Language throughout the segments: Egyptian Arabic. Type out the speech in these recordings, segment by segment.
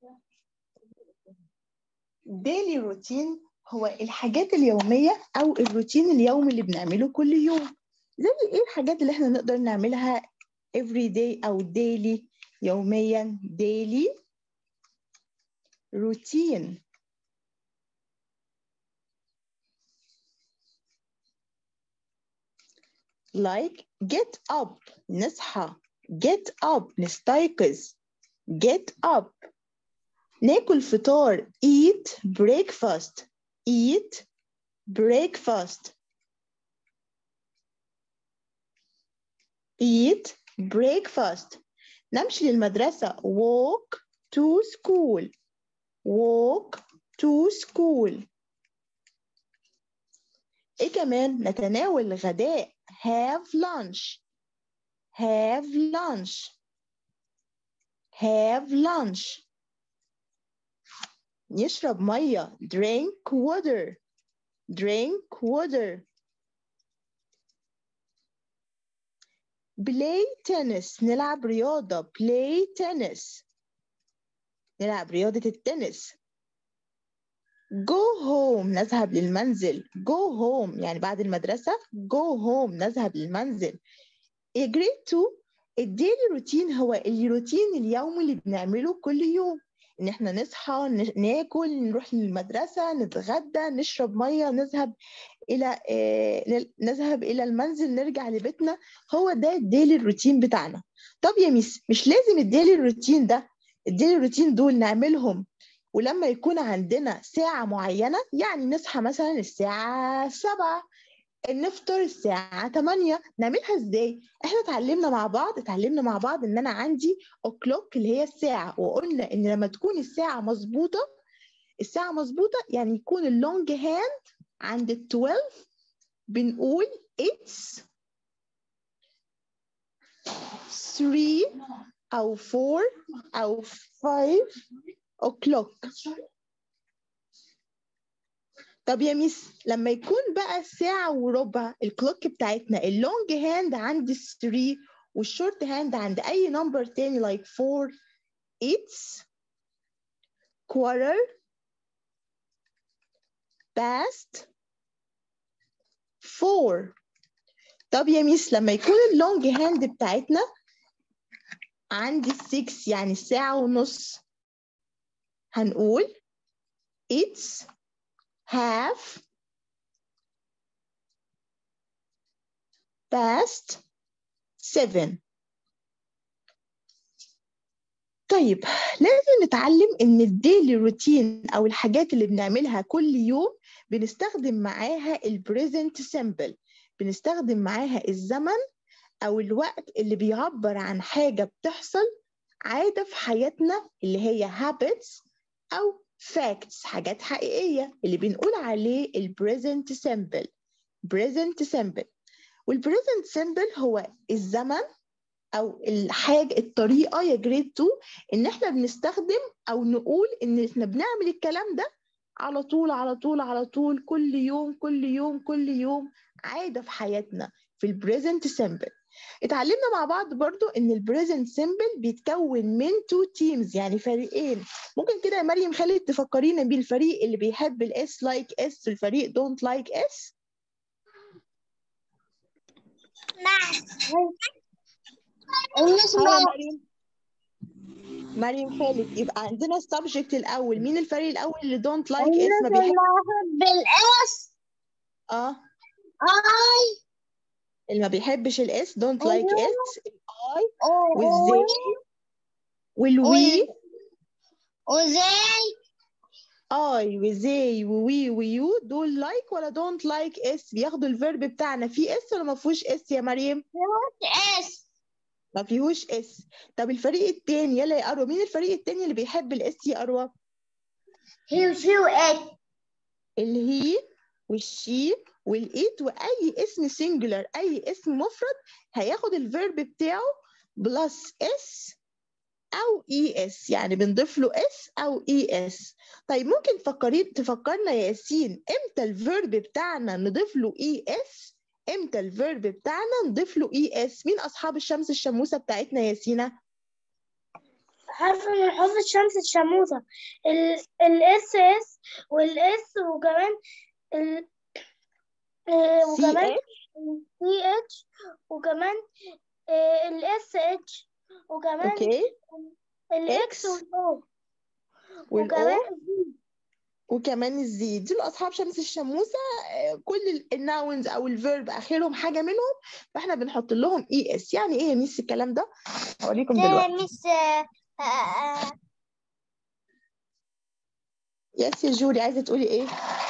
daily routine هو الحاجات اليومية أو الروتين اليومي اللي بنعمله كل يوم زي إيه الحاجات اللي إحنا نقدر نعملها every day أو daily يوميا daily routine like get up نصحى get up نستيقظ get up ناكل فطار eat breakfast eat breakfast eat breakfast نمشي للمدرسة walk to school walk to school ايه كمان نتناول غداء have lunch have lunch have lunch يشرب مية drink water drink water play tennis نلعب رياضة play tennis نلعب رياضة التنس go home نذهب للمنزل go home يعني بعد المدرسة go home نذهب للمنزل grade 2 الديلي روتين هو الروتين اليومي اللي بنعمله كل يوم ان احنا نصحى ناكل نروح للمدرسة نتغدى نشرب مية نذهب الى نذهب الى المنزل نرجع لبيتنا هو ده الديلي روتين بتاعنا طب يا ميس مش لازم الديلي روتين ده الديلي روتين دول نعملهم ولما يكون عندنا ساعة معينة يعني نصحى مثلا الساعة سبعة نفطر الساعة 8 نعملها ازاي؟ احنا اتعلمنا مع بعض اتعلمنا مع بعض ان انا عندي اوكلوك اللي هي الساعة وقلنا ان لما تكون الساعة مظبوطة الساعة مظبوطة يعني يكون اللونج هاند عند ال 12 بنقول it's 3 أو 4 أو 5 o'clock طب يا ميس لما يكون بقى ساعة وربع الكلوك بتاعتنا اللونج هاند عند 3 والشورت هاند عند أي نمبر تاني like 4 it's quarter past 4 طب يا ميس لما يكون اللونج هاند بتاعتنا عندي 6 يعني الساعة ونص هنقول it's half past seven طيب لازم نتعلم ان الديلي روتين او الحاجات اللي بنعملها كل يوم بنستخدم معاها البريزنت سيمبل بنستخدم معاها الزمن او الوقت اللي بيعبر عن حاجة بتحصل عادة في حياتنا اللي هي habits او facts حاجات حقيقية اللي بنقول عليه البريزنت سيمبل present simple والبريزنت سيمبل هو الزمن او الحاجه الطريقه يا جريد 2 ان احنا بنستخدم او نقول ان احنا بنعمل الكلام ده على طول على طول على طول كل يوم كل يوم كل يوم عاده في حياتنا في البريزنت سيمبل اتعلمنا مع بعض برضو ان البريزنت سيمبل بيتكون من تو تيمز يعني فريقين ممكن كده يا مريم خالد تفكرينا بالفريق اللي بيحب الاس لايك اس والفريق دونت لايك اس مريم مريم خالد يبقى عندنا السبجكت الاول مين الفريق الاول اللي دونت لايك اس ما بيحب بالاس اه اي اللي ما بيحبش الاس دونت لايك أيوة. اس الاي والزي والوي وزي اي وزي ووي ويو دول لايك ولا دونت لايك اس بياخدوا الفيرب بتاعنا فيه اس ولا ما فيهوش اس يا مريم اس ما فيهوش اس طب الفريق التاني يلا يا اروى مين الفريق التاني اللي بيحب الاس يا اروى هي شو ات الهي والشي والايت واي اسم سنجولار اي اسم مفرد هياخد الفيرب بتاعه بلس اس او اي اس يعني بنضيف له اس او اي اس طيب ممكن تفكري تفكرنا يا ياسين امتى الفيرب بتاعنا نضيف له اي اس امتى الفيرب بتاعنا نضيف له اي اس مين اصحاب الشمس الشموسه بتاعتنا يا ياسينه حرف من حروف الشمس الشموسة الاس اس والاس وكمان ال آه، وكمان سي اتش وكمان الاس اتش وكمان اوكي الاكس X والاو والاو وكمان وكمان الزي دول اصحاب شمس الشموسه آه، كل الناونز او الفيرب اخرهم حاجه منهم فاحنا بنحط لهم اي اس يعني ايه يا ميس الكلام ده هوريكم دلوقتي مس يس يا جوري عايزه تقولي ايه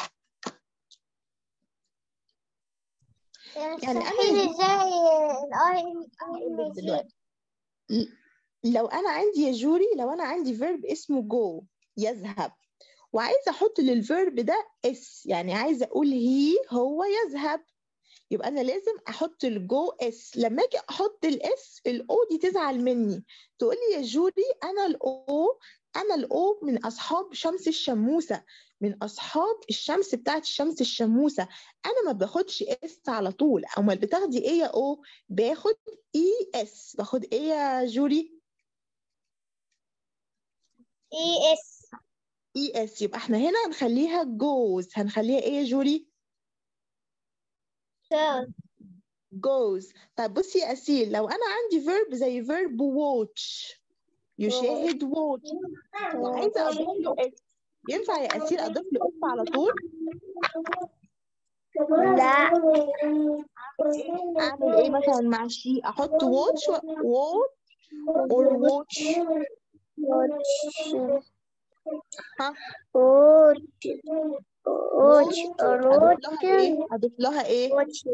يعني أنا مستحيل ازاي الاي هقولك دلوقتي ل- لو انا عندي يا جوري لو انا عندي فيرب اسمه جو يذهب وعايزه احط للفيرب ده اس يعني عايزه اقول هي هو يذهب يبقى انا لازم احط الجو اس لما اجي احط الاس الاو دي تزعل مني تقول لي يا جوري انا الاو انا الاو من اصحاب شمس الشموسه من اصحاب الشمس بتاعت الشمس الشموسه انا ما باخدش اس على طول امال بتاخدي ايه يا او باخد اي اس باخد ايه يا جوري اي اس اي اس يبقى احنا هنا هنخليها جوز هنخليها ايه يا جوري goes طيب بصي يا أسيل لو أنا عندي verb زي verb watch يشاهد watch وعايزة أضيف له اس ينفع يا أسيل أضيف له اس على طول لا أعمل إيه مثلا مع شي أحط watch و- watch or watch ها روتش روتش watch أضيف لها إيه أضيف لها إيه روتش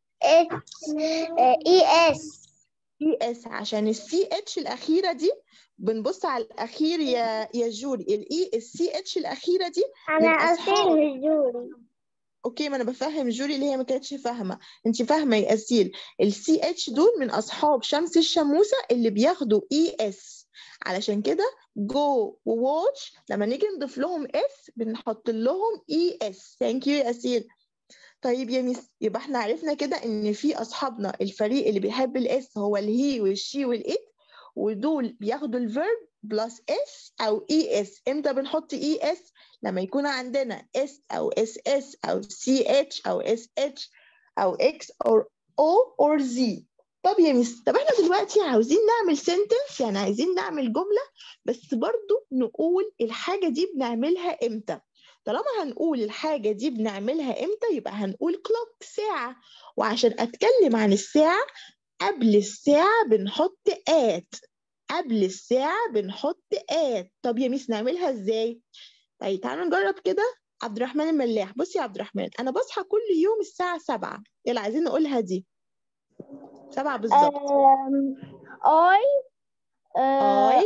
اي اس سي اس عشان السي اتش الأخيرة دي بنبص على الأخير يا يا جوري الإي السي اتش الأخيرة دي انا من أصحاب اسيل جوري اوكي ما انا بفهم جوري اللي هي ما كانتش فاهمه انت فاهمه يا اسيل السي اتش دول من اصحاب شمس الشموسه اللي بياخدوا اي اس علشان كده جو وواتش لما نيجي نضيف لهم اس بنحط لهم اي اس ثانك يو يا اسيل طيب يا ميس يبقى احنا عرفنا كده ان في اصحابنا الفريق اللي بيحب الاس هو الهي والشي والات ودول بياخدوا الفيرب بلس اس او اي اس امتى بنحط اي اس لما يكون عندنا اس او اس اس او سي اتش او اس اتش او اكس او او اور زي طب يا ميس طب احنا دلوقتي عاوزين نعمل سنتنس يعني عايزين نعمل جملة بس برضو نقول الحاجة دي بنعملها امتى طالما هنقول الحاجة دي بنعملها امتى يبقى هنقول كلوك ساعة وعشان اتكلم عن الساعة قبل الساعة بنحط آت قبل الساعة بنحط آت طب يا ميس نعملها ازاي؟ طيب تعالوا نجرب كده عبد الرحمن الملاح بصي يا عبد الرحمن انا بصحى كل يوم الساعة سبعة يلا عايزين نقولها دي سبعة بالظبط اي I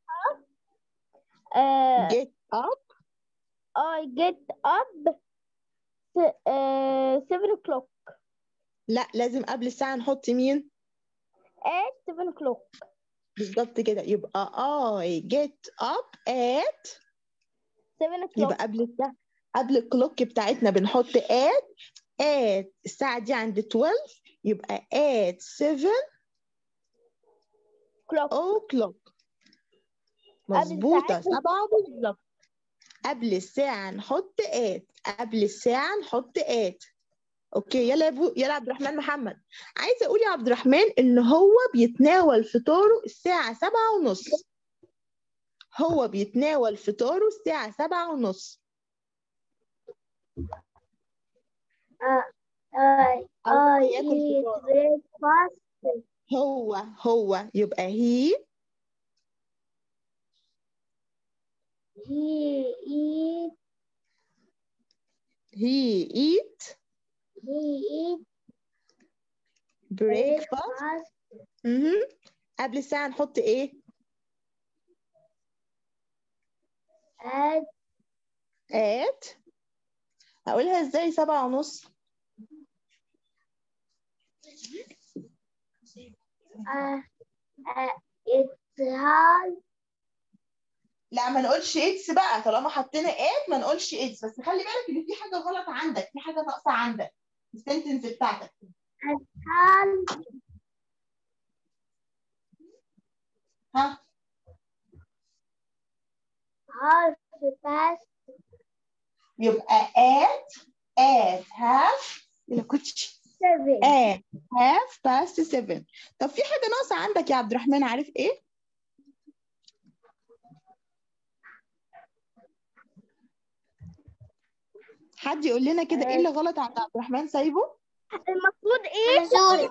I get up I get up s- uh, seven o'clock لا لازم قبل الساعة نحط مين؟ at seven o'clock بالظبط كده يبقى I get up at seven o'clock يبقى قبل الساعة قبل الكلوك بتاعتنا بنحط at at الساعة دي عند 12 يبقى at 7 clock o'clock قبل مظبوطة ساعتها. سبعة بالظبط قبل الساعة نحط at قبل الساعة نحط at اوكي يلا يا ابو يلا عبد الرحمن محمد عايزة اقول يا عبد الرحمن ان هو بيتناول فطاره الساعة سبعة ونص هو بيتناول فطاره الساعة سبعة ونص I أو I ياكل eat فطار. breakfast هو هو يبقى هي he eat he eat he eat breakfast breakfast مهم. قبل الساعة نحط ايه at at هقولها ازاي سبعة ونص uh, uh, it's hard لا ما نقولش اتس بقى طالما حطينا ات ما نقولش اتس بس خلي بالك ان في حاجة غلط عندك في حاجة ناقصة عندك في السنتنس بتاعتك hard ها half past يبقى at at half يلا كوتش seven. at half past seven طب في حاجة ناقصة عندك يا عبد الرحمن عارف ايه؟ حد يقول لنا كده ايه اللي غلط عند عبد الرحمن سايبه؟ المفروض ايه؟ منظور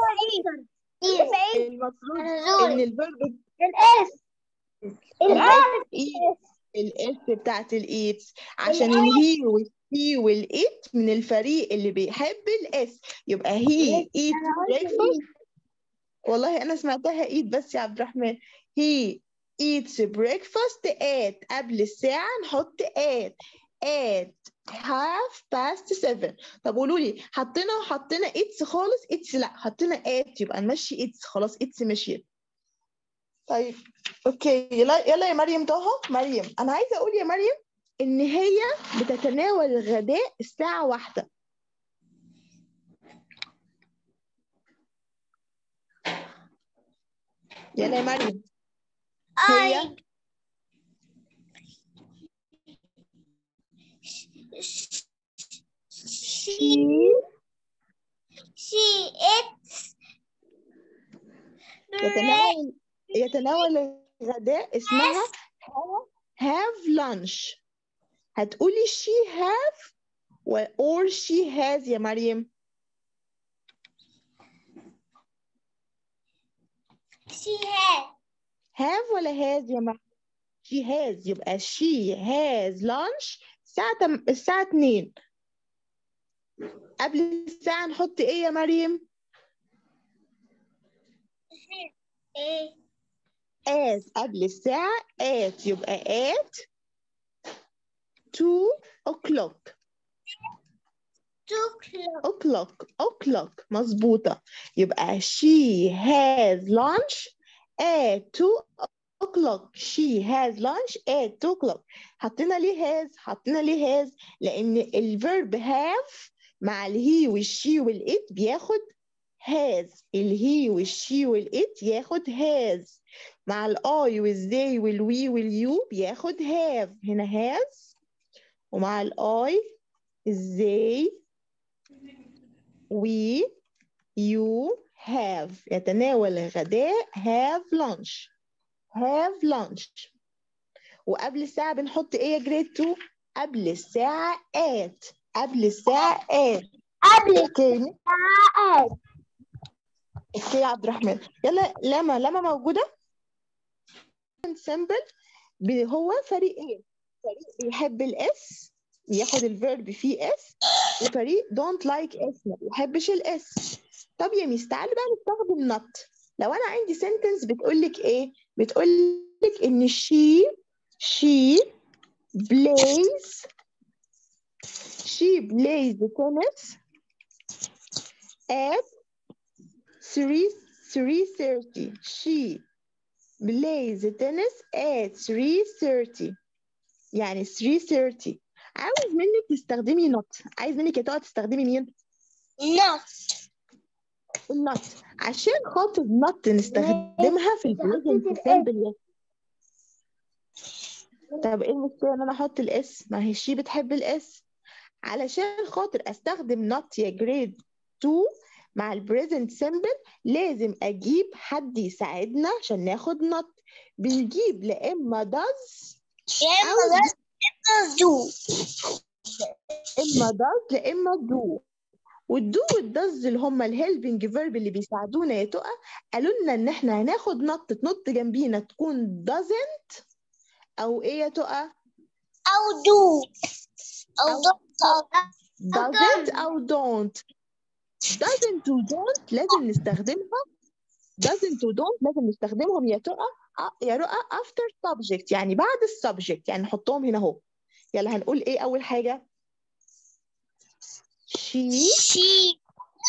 المفروض منظور ان الفيرب الاس الاس الاس بتاعت الايتس عشان الهي والهي والايت من الفريق اللي بيحب الاس يبقى هي ايت بريكفاست والله انا سمعتها ايت بس يا عبد الرحمن هي eats breakfast at قبل الساعة نحط at at half past seven طب قولوا لي حطينا حطينا اتس خالص اتس لا حطينا at يبقى نمشي اتس خلاص اتس مشيت طيب اوكي يلا يلا يا مريم طه مريم انا عايزه اقول يا مريم ان هي بتتناول الغداء الساعه واحدة يلا يا مريم هي she she eats يتناول يتناول الغداء اسمها have lunch هتقولي she have و or she has يا مريم she has have ولا has يا مريم she has يبقى she has lunch الساعة تم... الساعة 2 قبل الساعة نحط ايه يا مريم؟ ايه at قبل الساعة at يبقى at 2 o'clock two o'clock o'clock o'clock مظبوطة يبقى she has lunch at 2 o'clock she has lunch at 2 o'clock حطينا ليه has حطينا ليه has لأن الفيرب have مع الهي والشي والإت بياخد has الهي والشي والإت ياخد has مع الآي والزي والوي واليو بياخد have هنا has ومع الآي الزي we you have يتناول الغداء have lunch have lunch وقبل الساعة بنحط ايه يا جريد 2 قبل الساعة at قبل الساعة at قبل اوكي الساعة اوكي يا عبد الرحمن يلا لما لما موجودة سمبل هو فريق ايه فريق بيحب الاس ياخد الفيرب فيه اس وفريق don't like اس ما بيحبش الاس طب يا ميس تعالي بقى نستخدم not لو انا عندي sentence بتقول لك ايه بتقول لك ان she she plays she plays tennis at 3 3:30 she plays tennis at 3:30 يعني 3:30 عاوز منك تستخدمي not عايز منك يا تقعد تستخدمي مين not النوت عشان خاطر not نستخدمها في البريزنت سامبل طب ايه المشكله ان انا احط الاس ما هي شي بتحب الاس علشان خاطر استخدم not يا جريد 2 مع البريزنت سامبل لازم اجيب حد يساعدنا عشان ناخد not بنجيب لا اما does يا أو اما بس do اما does لا اما do والدو والدز اللي هم الهيلبنج فيرب اللي بيساعدونا يا تقى قالوا لنا ان احنا هناخد نط تنط جنبينا تكون doesn't او ايه يا تقى او do او أو- don't او doesn't او don't doesn't و don't لازم نستخدمها doesn't و don't لازم نستخدمهم يا تقى آه، يا رؤى after subject يعني بعد السبجكت يعني نحطهم هنا اهو يلا هنقول ايه اول حاجه she she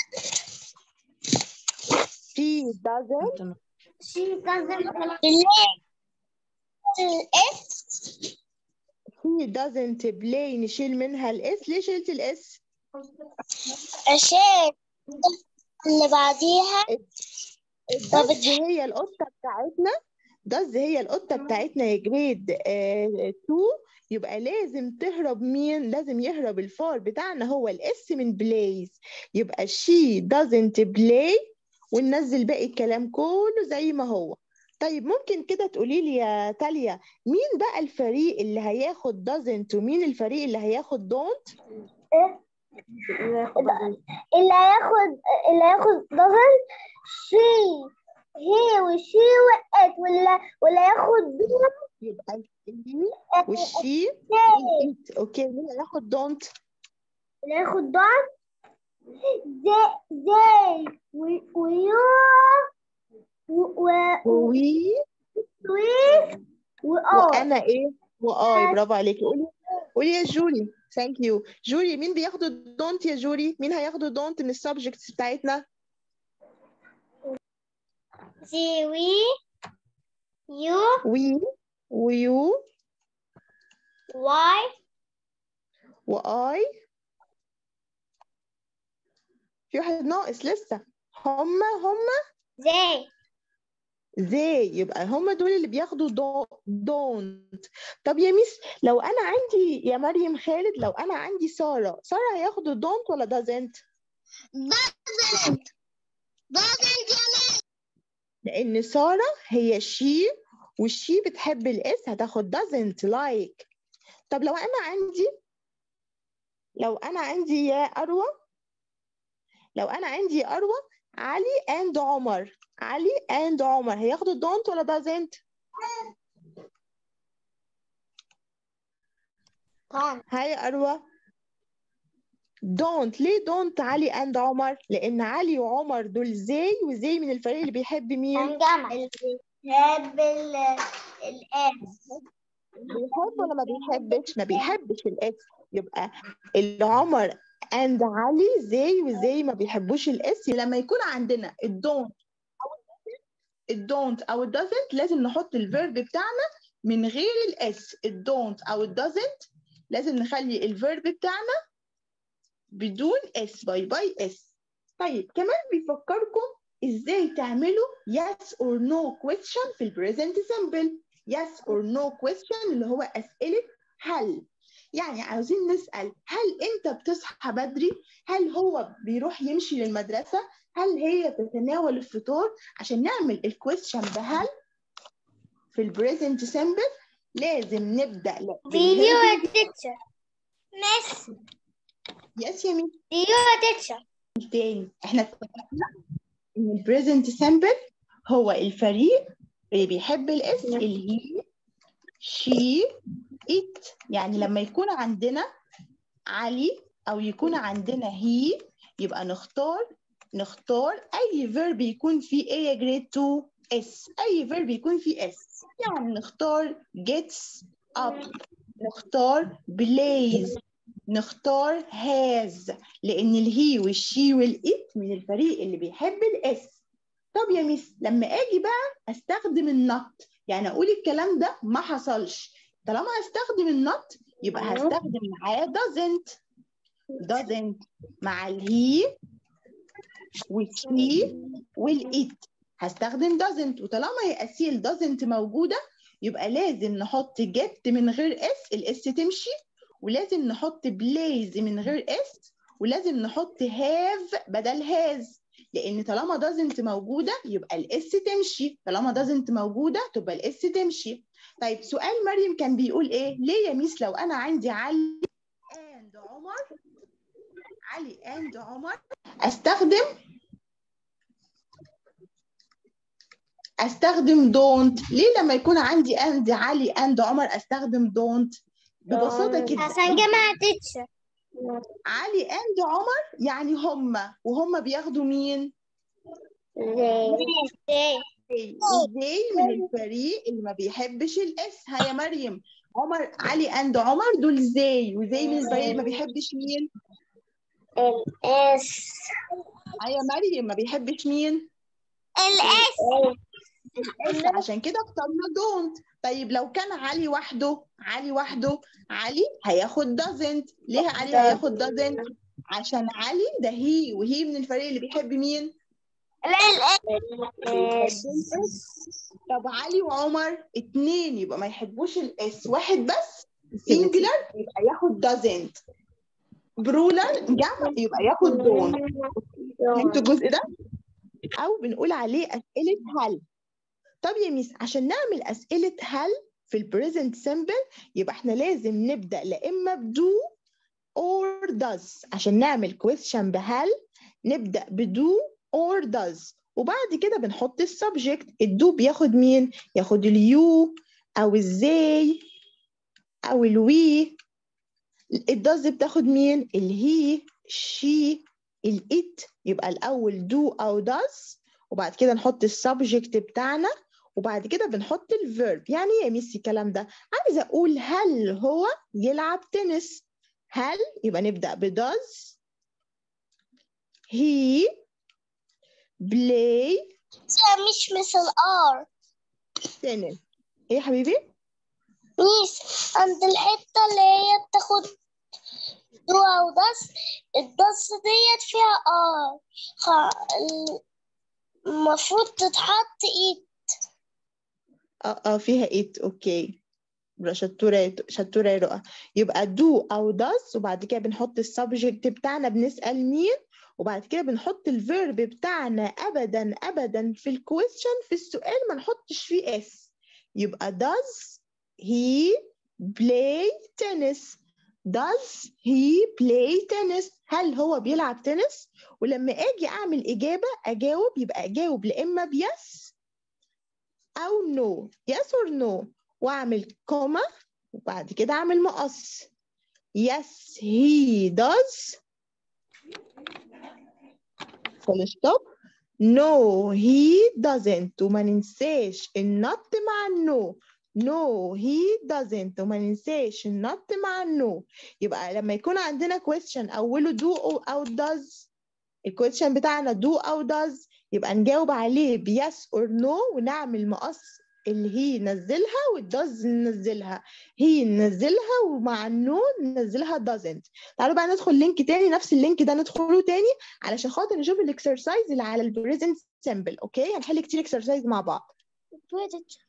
she doesn't she doesn't play الاس she doesn't play نشيل منها الاس ليه شلت الاس عشان اللي بعديها الدز هي القطه بتاعتنا does هي القطة بتاعتنا يا جريد 2 يبقى لازم تهرب مين؟ لازم يهرب الفار بتاعنا هو الاس من بلايز يبقى she doesn't play وننزل باقي الكلام كله زي ما هو طيب ممكن كده تقولي لي يا تاليا مين بقى الفريق اللي هياخد doesn't ومين الفريق اللي هياخد don't؟ اللي هياخد اللي هياخد دبل شي هي وشي وقت ولا ولا ياخد دول يبقى الهي والشي زي والإت اوكي مين اللي هياخد don't؟ اللي هياخد دول زي زي و- ويو و و وي وي وآر وانا ايه واي برافو عليكي قولي قولي يا جوري ثانك يو جوري مين بياخدوا دونت يا جوري مين هياخدوا دونت من السبجكتس بتاعتنا زي وي يو وي ويو واي واي في واحد ناقص لسه هما هما زي زي يبقى هما دول اللي بياخدوا دونت طب يا ميس لو انا عندي يا مريم خالد لو انا عندي ساره ساره هياخدوا دونت ولا دازنت doesn't doesn't يا لان ساره هي شي والشي بتحب الاس هتاخد doesn't like طب لو انا عندي لو انا عندي يا اروى لو انا عندي يا اروى علي اند عمر علي اند عمر هياخدوا دونت ولا doesn't طبعا هاي يا اروى دونت ليه دونت علي اند عمر لان علي وعمر دول زي وزي من الفريق اللي بيحب مين هنجمع اللي بيحب ال الاس بيحب ولا ما بيحبش ما بيحبش الاس يبقى العمر اند علي زي وزي ما بيحبوش الاس لما يكون عندنا الدونت او الدونت او الدازنت لازم نحط الفيرب بتاعنا من غير الاس الدونت او الدازنت لازم نخلي الفيرب بتاعنا بدون اس باي باي اس طيب كمان بيفكركم ازاي تعملوا yes or no question في البريزنت simple yes or no question اللي هو أسئلة هل يعني عاوزين نسأل هل أنت بتصحى بدري؟ هل هو بيروح يمشي للمدرسة؟ هل هي تتناول الفطور؟ عشان نعمل الكويستشن بهل في البريزنت سيمبل لازم نبدأ لا- فيديو يا بالverb- تيتشر مس يس يا مين فيديو يا تيتشر تاني احنا اتفقنا ان البريزنت سيمبل هو الفريق اللي بيحب الاس اللي هي شي ات يعني لما يكون عندنا علي او يكون عندنا هي يبقى نختار نختار اي فيرب يكون فيه ايه يا جريد 2 اس اي فيرب يكون فيه اس يعني نختار gets up نختار plays نختار has لان الهي والشي والإت من الفريق اللي بيحب الاس طب يا ميس لما اجي بقى استخدم النط يعني اقول الكلام ده ما حصلش طالما هستخدم النط يبقى هستخدم معاه doesn't doesn't مع الهي والشي والإت هستخدم doesn't وطالما هي اسيل doesn't موجوده يبقى لازم نحط get من غير اس الاس تمشي ولازم نحط بلايز من غير اس ولازم نحط هاف بدل هاز لان طالما doesn't موجوده يبقى الاس تمشي طالما doesn't موجوده تبقى الاس تمشي طيب سؤال مريم كان بيقول ايه ليه يا ميس لو انا عندي علي اند عمر علي اند عمر استخدم استخدم دونت ليه لما يكون عندي اند علي اند عمر استخدم دونت ببساطه كده عشان جمع تيتشر علي اند عمر يعني هما وهما بياخدوا مين؟ زي زي وزي من الفريق اللي ما بيحبش الاس ها يا مريم عمر علي اند عمر دول زي وزي من الفريق اللي ما بيحبش مين؟ الاس ها يا مريم ما بيحبش مين؟ الاس الاس عشان كده اخترنا دونت طيب لو كان علي وحده علي وحده علي هياخد doesn't ليه علي هياخد doesn't عشان علي ده هي وهي من الفريق اللي بيحب مين؟ طب علي وعمر اتنين يبقى ما يحبوش الاس واحد بس سنجلر يبقى ياخد doesn't برولر جمع يبقى ياخد دون فهمتوا الجزء ده او بنقول عليه اسئله هل طب يا ميس عشان نعمل اسئله هل في البريزنت سيمبل يبقى احنا لازم نبدا لا اما بدو or does عشان نعمل question بهل نبدا بدو or does وبعد كده بنحط السبجكت الدو بياخد مين ياخد اليو او الزي او الوي الداز بتاخد مين الهي شي الات يبقى الاول دو او داز وبعد كده نحط السبجكت بتاعنا وبعد كده بنحط الفيرب يعني ايه يا ميسي الكلام ده عايزه اقول هل هو يلعب تنس هل يبقى نبدا بداز هي بلاي مش مثل ار تنس ايه يا حبيبي ميس عند الحتة اللي هي بتاخد دو أو دس الدس ديت فيها ار خ... المفروض تتحط ايد اه اه فيها ات اوكي يبقى شطورة يا- شطورة يا رؤى يبقى دو أو داز وبعد كده بنحط السبجكت بتاعنا بنسأل مين وبعد كده بنحط الفيرب بتاعنا أبدا أبدا في الكويستشن في السؤال ما نحطش فيه اس يبقى does he play tennis does he play tennis هل هو بيلعب تنس ولما اجي اعمل اجابه اجاوب يبقى اجاوب لا اما بيس او نو yes or no واعمل كوما وبعد كده اعمل مقص yes he does full stop no he doesn't وما ننساش النط مع النو no he doesn't وما ننساش النط مع النو يبقى لما يكون عندنا question اوله do او أو does الكويشن بتاعنا do او does يبقى نجاوب عليه ب yes or no ونعمل مقص اللي هي نزلها والداز ننزلها هي ننزلها ومع النو ننزلها doesn't تعالوا بقى ندخل لينك تاني نفس اللينك ده ندخله تاني علشان خاطر نشوف الاكسرسايز اللي على البريزنت سيمبل اوكي هنحل كتير اكسرسايز مع بعض